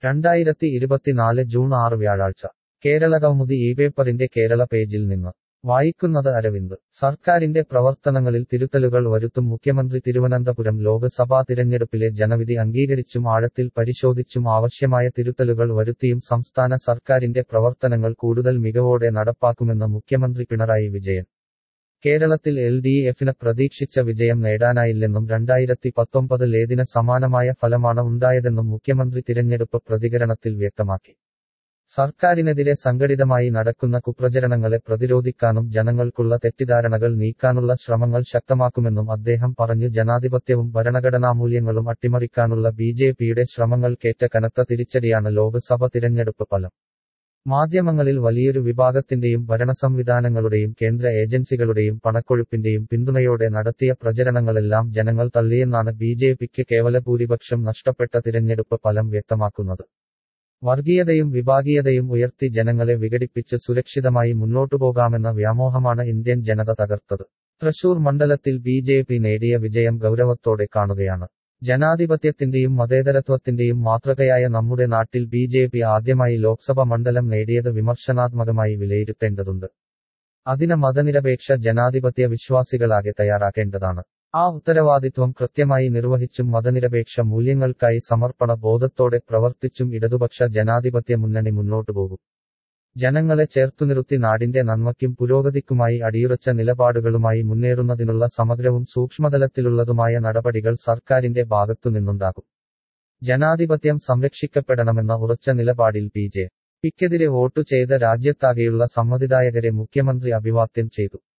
രണ്ടായിരത്തി ഇരുപത്തിനാല് ജൂൺ ആറ് വ്യാഴാഴ്ച കേരളകൗമുദി ഈ പേപ്പറിന്റെ കേരള പേജിൽ നിന്ന് വായിക്കുന്നത് അരവിന്ദ് സർക്കാരിന്റെ പ്രവർത്തനങ്ങളിൽ തിരുത്തലുകൾ വരുത്തും മുഖ്യമന്ത്രി തിരുവനന്തപുരം ലോക്സഭാ തിരഞ്ഞെടുപ്പിലെ ജനവിധി അംഗീകരിച്ചും ആഴത്തിൽ പരിശോധിച്ചും ആവശ്യമായ തിരുത്തലുകൾ വരുത്തിയും സംസ്ഥാന സർക്കാരിന്റെ പ്രവർത്തനങ്ങൾ കൂടുതൽ മികവോടെ നടപ്പാക്കുമെന്ന് മുഖ്യമന്ത്രി പിണറായി വിജയൻ കേരളത്തിൽ എൽ ഡി എഫിന് പ്രതീക്ഷിച്ച വിജയം നേടാനായില്ലെന്നും രണ്ടായിരത്തി പത്തൊമ്പതിലേതിന് സമാനമായ ഫലമാണ് ഉണ്ടായതെന്നും മുഖ്യമന്ത്രി തിരഞ്ഞെടുപ്പ് പ്രതികരണത്തിൽ വ്യക്തമാക്കി സർക്കാരിനെതിരെ സംഘടിതമായി നടക്കുന്ന കുപ്രചരണങ്ങളെ പ്രതിരോധിക്കാനും ജനങ്ങൾക്കുള്ള തെറ്റിദ്ധാരണകൾ നീക്കാനുള്ള ശ്രമങ്ങൾ ശക്തമാക്കുമെന്നും അദ്ദേഹം പറഞ്ഞു ജനാധിപത്യവും ഭരണഘടനാമൂല്യങ്ങളും അട്ടിമറിക്കാനുള്ള ബി ജെ പിയുടെ ശ്രമങ്ങൾക്കേറ്റ കനത്ത തിരിച്ചടിയാണ് ലോക്സഭ തിരഞ്ഞെടുപ്പ് ഫലം മാധ്യമങ്ങളിൽ വലിയൊരു വിഭാഗത്തിന്റെയും ഭരണസംവിധാനങ്ങളുടെയും കേന്ദ്ര ഏജൻസികളുടെയും പണക്കൊഴുപ്പിന്റെയും പിന്തുണയോടെ നടത്തിയ പ്രചരണങ്ങളെല്ലാം ജനങ്ങൾ തള്ളിയെന്നാണ് ബി ജെ പിക്ക് കേവല ഭൂരിപക്ഷം നഷ്ടപ്പെട്ട തിരഞ്ഞെടുപ്പ് ഫലം വ്യക്തമാക്കുന്നത് വർഗീയതയും വിഭാഗീയതയും ഉയർത്തി ജനങ്ങളെ വിഘടിപ്പിച്ച് സുരക്ഷിതമായി മുന്നോട്ടുപോകാമെന്ന വ്യാമോഹമാണ് ഇന്ത്യൻ ജനത തകർത്തത് തൃശൂർ മണ്ഡലത്തിൽ ബി ജെ പി നേടിയ വിജയം ഗൗരവത്തോടെ കാണുകയാണ് ജനാധിപത്യത്തിന്റെയും മതേതരത്വത്തിന്റെയും മാതൃകയായ നമ്മുടെ നാട്ടിൽ ബി ജെ പി ആദ്യമായി ലോക്സഭ മണ്ഡലം നേടിയത് വിമർശനാത്മകമായി വിലയിരുത്തേണ്ടതുണ്ട് അതിന് മതനിരപേക്ഷ ജനാധിപത്യ വിശ്വാസികളാകെ തയ്യാറാക്കേണ്ടതാണ് ആ ഉത്തരവാദിത്വം കൃത്യമായി നിർവഹിച്ചും മതനിരപേക്ഷ മൂല്യങ്ങൾക്കായി സമർപ്പണ ബോധത്തോടെ പ്രവർത്തിച്ചും ഇടതുപക്ഷ ജനാധിപത്യ മുന്നണി മുന്നോട്ടുപോകും ജനങ്ങളെ ചേർത്തുനിർത്തി നാടിന്റെ നന്മയ്ക്കും പുരോഗതിക്കുമായി അടിയുറച്ച നിലപാടുകളുമായി മുന്നേറുന്നതിനുള്ള സമഗ്രവും സൂക്ഷ്മതലത്തിലുള്ളതുമായ നടപടികൾ സർക്കാരിന്റെ ഭാഗത്തുനിന്നുണ്ടാകും ജനാധിപത്യം സംരക്ഷിക്കപ്പെടണമെന്ന ഉറച്ച നിലപാടിൽ ബി ജെ പിക്കെതിരെ വോട്ടു ചെയ്ത രാജ്യത്താകെയുള്ള സമ്മതിദായകരെ മുഖ്യമന്ത്രി അഭിവാദ്യം ചെയ്തു